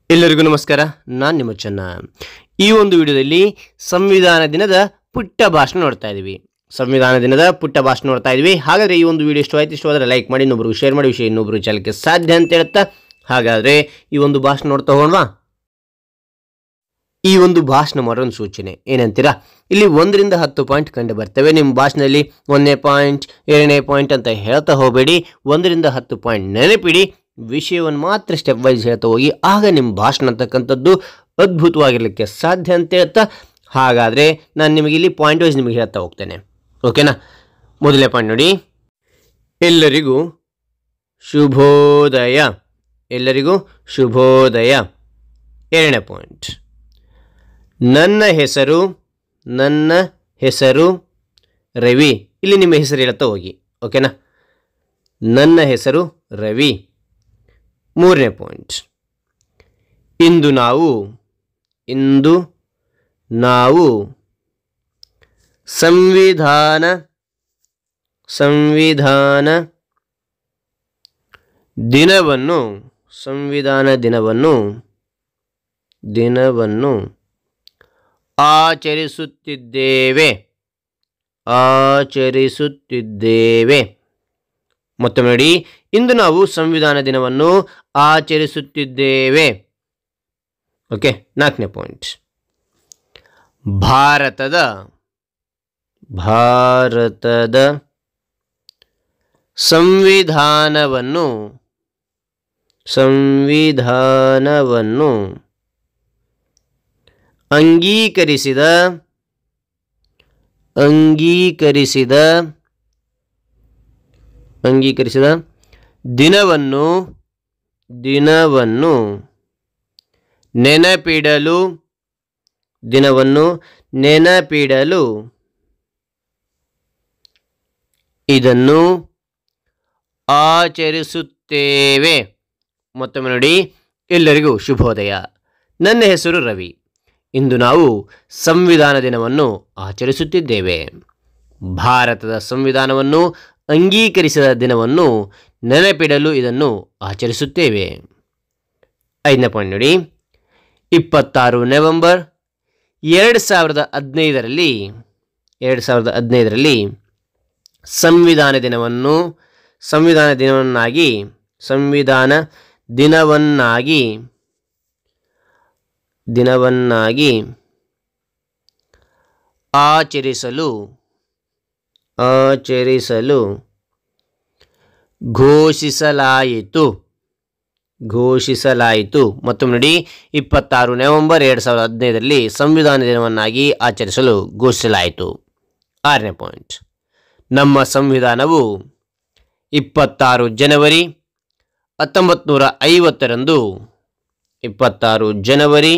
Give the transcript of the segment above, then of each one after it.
ಎಲ್ಲರಿಗೂ ನಮಸ್ಕಾರ ನಾನು ನಿಮ್ಮ ಚೆನ್ನ ಈ ಒಂದು ವಿಡಿಯೋದಲ್ಲಿ ಸಂವಿಧಾನ ದಿನದ ಪುಟ್ಟ ಭಾಷಣ ನೋಡ್ತಾ ಇದ್ದೀವಿ ಸಂವಿಧಾನ ದಿನದ ಪುಟ್ಟ ಭಾಷಣ ನೋಡ್ತಾ ಇದ್ವಿ ಹಾಗಾದರೆ ಈ ಒಂದು ವಿಡಿಯೋ ಇಷ್ಟ ಆಯ್ತು ಇಷ್ಟವಾದರೆ ಲೈಕ್ ಮಾಡಿ ಇನ್ನೊಬ್ರಿಗೆ ಶೇರ್ ಮಾಡಿ ವಿಷಯ ಇನ್ನೊಬ್ರು ಚಾಲಕ್ಕೆ ಸಾಧ್ಯ ಅಂತ ಹೇಳ್ತಾ ಹಾಗಾದರೆ ಈ ಒಂದು ಭಾಷಣ ನೋಡ್ತಾ ಹೋಗೋಣವಾ ಈ ಒಂದು ಭಾಷಣ ಮಾಡೋ ಒಂದು ಸೂಚನೆ ಏನಂತೀರಾ ಇಲ್ಲಿ ಒಂದರಿಂದ ಹತ್ತು ಪಾಯಿಂಟ್ ಕಂಡು ಬರ್ತವೆ ನಿಮ್ಮ ಭಾಷಣದಲ್ಲಿ ಒಂದನೇ ಪಾಯಿಂಟ್ ಎರಡನೇ ಪಾಯಿಂಟ್ ಅಂತ ಹೇಳ್ತಾ ಹೋಗಬೇಡಿ ಒಂದರಿಂದ ಹತ್ತು ಪಾಯಿಂಟ್ ನೆನಪಿಡಿ ವಿಷಯವನ್ನು ಮಾತ್ರ ಸ್ಟೆಪ್ ವೈಸ್ ಹೇಳ್ತಾ ಹೋಗಿ ಆಗ ನಿಮ್ಮ ಭಾಷಣ ಅಂತಕ್ಕಂಥದ್ದು ಅದ್ಭುತವಾಗಿರಲಿಕ್ಕೆ ಸಾಧ್ಯ ಅಂತ ಹೇಳ್ತಾ ಹಾಗಾದರೆ ನಾನು ನಿಮಗೆ ಇಲ್ಲಿ ಪಾಯಿಂಟ್ ವೈಸ್ ನಿಮಗೆ ಹೇಳ್ತಾ ಹೋಗ್ತೇನೆ ಓಕೆನಾ ಮೊದಲನೇ ಪಾಯಿಂಟ್ ನೋಡಿ ಎಲ್ಲರಿಗೂ ಶುಭೋದಯ ಎಲ್ಲರಿಗೂ ಶುಭೋದಯ ಎರಡನೇ ಪಾಯಿಂಟ್ ನನ್ನ ಹೆಸರು ನನ್ನ ಹೆಸರು ರವಿ ಇಲ್ಲಿ ನಿಮ್ಮ ಹೆಸರು ಹೇಳ್ತಾ ಹೋಗಿ ಓಕೆನಾ ನನ್ನ ಹೆಸರು ರವಿ ಮೂರನೇ ಪಾಯಿಂಟ್ ಇಂದು ನಾವು ಇಂದು ನಾವು ಸಂವಿಧಾನ ಸಂವಿಧಾನ ದಿನವನ್ನು ಸಂವಿಧಾನ ದಿನವನ್ನು ದಿನವನ್ನು ಆಚರಿಸುತ್ತಿದ್ದೇವೆ ಆಚರಿಸುತ್ತಿದ್ದೇವೆ ಮತ್ತೊಮ್ಮೆ ನೋಡಿ ಇಂದು ನಾವು ಸಂವಿಧಾನ ದಿನವನ್ನು ಆಚರಿಸುತ್ತಿದ್ದೇವೆ ಓಕೆ ನಾಲ್ಕನೇ ಪಾಯಿಂಟ್ ಭಾರತದ ಭಾರತದ ಸಂವಿಧಾನವನ್ನು ಸಂವಿಧಾನವನ್ನು ಅಂಗೀಕರಿಸಿದ ಅಂಗೀಕರಿಸಿದ ಅಂಗೀಕರಿಸಿದ ದಿನವನ್ನು ದಿನವನ್ನು ನೆನಪಿಡಲು ದಿನವನ್ನು ನೆನಪಿಡಲು ಇದನ್ನು ಆಚರಿಸುತ್ತೇವೆ ಮತ್ತೊಮ್ಮೆ ನೋಡಿ ಎಲ್ಲರಿಗೂ ಶುಭೋದಯ ನನ್ನ ಹೆಸರು ರವಿ ಇಂದು ನಾವು ಸಂವಿಧಾನ ದಿನವನ್ನು ಆಚರಿಸುತ್ತಿದ್ದೇವೆ ಭಾರತದ ಸಂವಿಧಾನವನ್ನು ಅಂಗೀಕರಿಸಿದ ದಿನವನ್ನು ನೆನಪಿಡಲು ಇದನ್ನು ಆಚರಿಸುತ್ತೇವೆ ಐದನೇ ಪಾಯಿಂಟ್ ನೋಡಿ ಇಪ್ಪತ್ತಾರು ನವೆಂಬರ್ ಎರಡು ಸಾವಿರದ ಹದಿನೈದರಲ್ಲಿ ಎರಡು ಸಾವಿರದ ಹದಿನೈದರಲ್ಲಿ ಸಂವಿಧಾನ ದಿನವನ್ನು ಸಂವಿಧಾನ ದಿನವನ್ನಾಗಿ ಸಂವಿಧಾನ ದಿನವನ್ನಾಗಿ ದಿನವನ್ನಾಗಿ ಆಚರಿಸಲು ಆಚರಿಸಲು ಘೋಷಿಸಲಾಯಿತು ಘೋಷಿಸಲಾಯಿತು ಮತ್ತೊಮ್ಮೆ ನೋಡಿ ಇಪ್ಪತ್ತಾರು ನವೆಂಬರ್ ಎರಡು ಸಾವಿರದ ಹದಿನೈದರಲ್ಲಿ ಸಂವಿಧಾನ ದಿನವನ್ನಾಗಿ ಆಚರಿಸಲು ಘೋಷಿಸಲಾಯಿತು ಆರನೇ ಪಾಯಿಂಟ್ ನಮ್ಮ ಸಂವಿಧಾನವು ಇಪ್ಪತ್ತಾರು ಜನವರಿ ಹತ್ತೊಂಬತ್ತು ನೂರ ಐವತ್ತರಂದು ಇಪ್ಪತ್ತಾರು ಜನವರಿ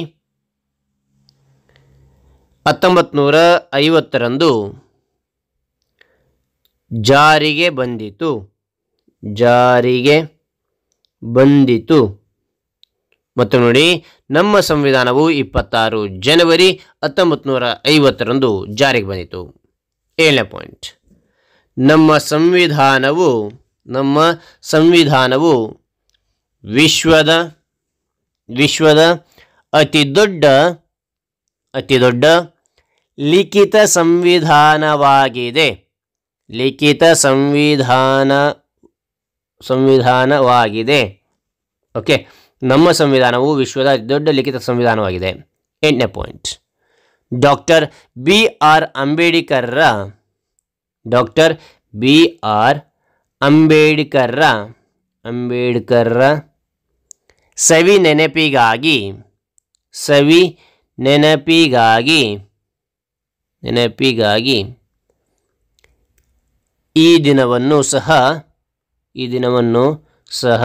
ಹತ್ತೊಂಬತ್ತು ನೂರ ಐವತ್ತರಂದು ಜಾರಿಗೆ ಬಂದಿತು ಜಾರಿಗೆ ಬಂದಿತು ಮತ್ತು ನೋಡಿ ನಮ್ಮ ಸಂವಿಧಾನವು ಇಪ್ಪತ್ತಾರು ಜನವರಿ ಹತ್ತೊಂಬತ್ತು ನೂರ ಐವತ್ತರಂದು ಜಾರಿಗೆ ಬಂದಿತು ಏಳನೇ ಪಾಯಿಂಟ್ ನಮ್ಮ ಸಂವಿಧಾನವು ನಮ್ಮ ಸಂವಿಧಾನವು ವಿಶ್ವದ ವಿಶ್ವದ ಅತಿ ದೊಡ್ಡ ಅತಿ ದೊಡ್ಡ ಲಿಖಿತ ಸಂವಿಧಾನವಾಗಿದೆ ಲಿಖಿತ ಸಂವಿಧಾನ ಸಂವಿಧಾನವಾಗಿದೆ ಓಕೆ ನಮ್ಮ ಸಂವಿಧಾನವು ವಿಶ್ವದ ಅತಿ ದೊಡ್ಡ ಲಿಖಿತ ಸಂವಿಧಾನವಾಗಿದೆ ಎಂಟನೇ ಪಾಯಿಂಟ್ ಡಾಕ್ಟರ್ ಬಿ ಆರ್ ಅಂಬೇಡ್ಕರ್ರ ಡಾಕ್ಟರ್ ಬಿ ಆರ್ ಅಂಬೇಡ್ಕರ್ರ ಅಂಬೇಡ್ಕರ್ರ ಸವಿ ನೆನಪಿಗಾಗಿ ಸವಿ ನೆನಪಿಗಾಗಿ ನೆನಪಿಗಾಗಿ ಈ ದಿನವನ್ನು ಸಹ ಈ ದಿನವನ್ನು ಸಹ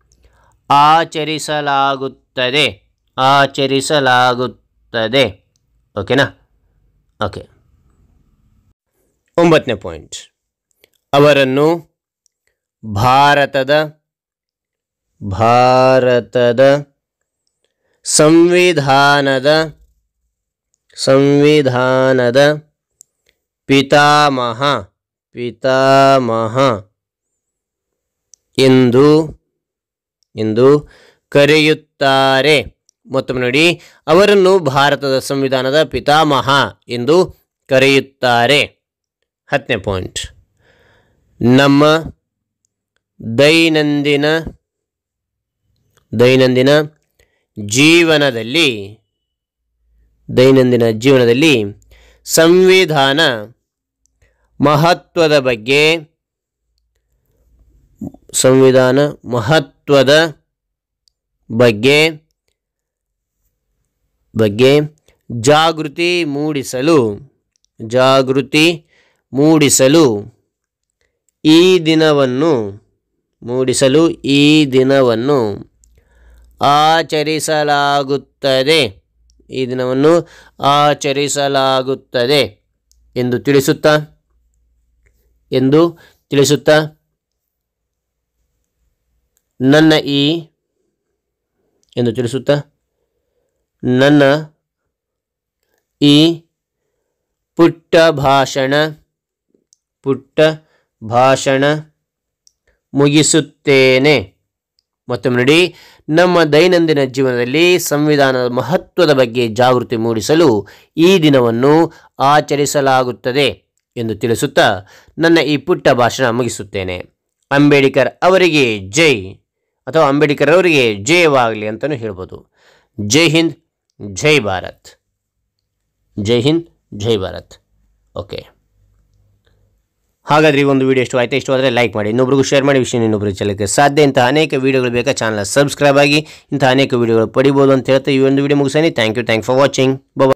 ಆಚರಿಸಲಾಗುತ್ತದೆ ಆಚರಿಸಲಾಗುತ್ತದೆ ಓಕೆನಾ ಓಕೆ ಒಂಬತ್ತನೇ ಪಾಯಿಂಟ್ ಅವರನ್ನು ಭಾರತದ ಭಾರತದ ಸಂವಿಧಾನದ ಸಂವಿಧಾನದ ಪಿತಾಮಹ ಪಿತಾಮಹ ಎಂದು ಎಂದು ಕರೆಯುತ್ತಾರೆ ಮತ್ತೊಮ್ಮೆ ನೋಡಿ ಅವರನ್ನು ಭಾರತದ ಸಂವಿಧಾನದ ಪಿತಾಮಹ ಎಂದು ಕರೆಯುತ್ತಾರೆ ಹತ್ತನೇ ಪಾಯಿಂಟ್ ನಮ್ಮ ದೈನಂದಿನ ದೈನಂದಿನ ಜೀವನದಲ್ಲಿ ದೈನಂದಿನ ಜೀವನದಲ್ಲಿ ಸಂವಿಧಾನ ಮಹತ್ವದ ಬಗ್ಗೆ ಸಂವಿಧಾನ ಮಹತ್ವದ ಬಗ್ಗೆ ಬಗ್ಗೆ ಜಾಗೃತಿ ಮೂಡಿಸಲು ಜಾಗೃತಿ ಮೂಡಿಸಲು ಈ ದಿನವನ್ನು ಮೂಡಿಸಲು ಈ ದಿನವನ್ನು ಆಚರಿಸಲಾಗುತ್ತದೆ ಈ ದಿನವನ್ನು ಆಚರಿಸಲಾಗುತ್ತದೆ ಎಂದು ತಿಳಿಸುತ್ತಾ ಎಂದು ತಿಳಿಸುತ್ತಾ ನನ್ನ ಈ ಎಂದು ತಿಳಿಸುತ್ತಾ ನನ್ನ ಈ ಪುಟ್ಟ ಭಾಷಣ ಪುಟ್ಟ ಭಾಷಣ ಮುಗಿಸುತ್ತೇನೆ ಮತ್ತೊಮ್ಮೆ ನೋಡಿ ನಮ್ಮ ದೈನಂದಿನ ಜೀವನದಲ್ಲಿ ಸಂವಿಧಾನದ ಮಹತ್ವದ ಬಗ್ಗೆ ಜಾಗೃತಿ ಮೂಡಿಸಲು ಈ ದಿನವನ್ನು ಆಚರಿಸಲಾಗುತ್ತದೆ ಎಂದು ತಿಳಿಸುತ್ತಾ ನನ್ನ ಈ ಪುಟ್ಟ ಭಾಷಣ ಮುಗಿಸುತ್ತೇನೆ ಅಂಬೇಡ್ಕರ್ ಅವರಿಗೆ ಜೈ ಅಥವಾ ಅಂಬೇಡ್ಕರ್ ಅವರಿಗೆ ಜಯವಾಗಲಿ ಅಂತಲೂ ಹೇಳ್ಬೋದು ಜೈ ಹಿಂದ್ ಜೈ ಭಾರತ್ ಜೈ ಹಿಂದ್ ಜೈ ಭಾರತ್ ಓಕೆ ಹಾಗಾದರೆ ಈ ಒಂದು ವಿಡಿಯೋ ಇಷ್ಟ ಆಯ್ತು ಇಷ್ಟವಾದರೆ ಲೈಕ್ ಮಾಡಿ ಇನ್ನೊಬ್ರಿಗೂ ಶೇರ್ ಮಾಡಿ ವಿಷಯ ಇನ್ನೊಬ್ರಿಗೆ ಚಲಕ್ಕೆ ಸಾಧ್ಯ ಇಂಥ ಅನೇಕ ವೀಡಿಯೋಗಳು ಬೇಕಾ ಚಾನಲ್ ಸಬ್ಸ್ಕ್ರೈಬ್ ಆಗಿ ಇಂಥ ಅನೇಕ ವೀಡಿಯೋಗಳು ಪಡಿಬೋದು ಅಂತ ಹೇಳ್ತಾ ಈ ಒಂದು ವಿಡಿಯೋ ಮುಗಿಸೇನೆ thank you thank for watching Baba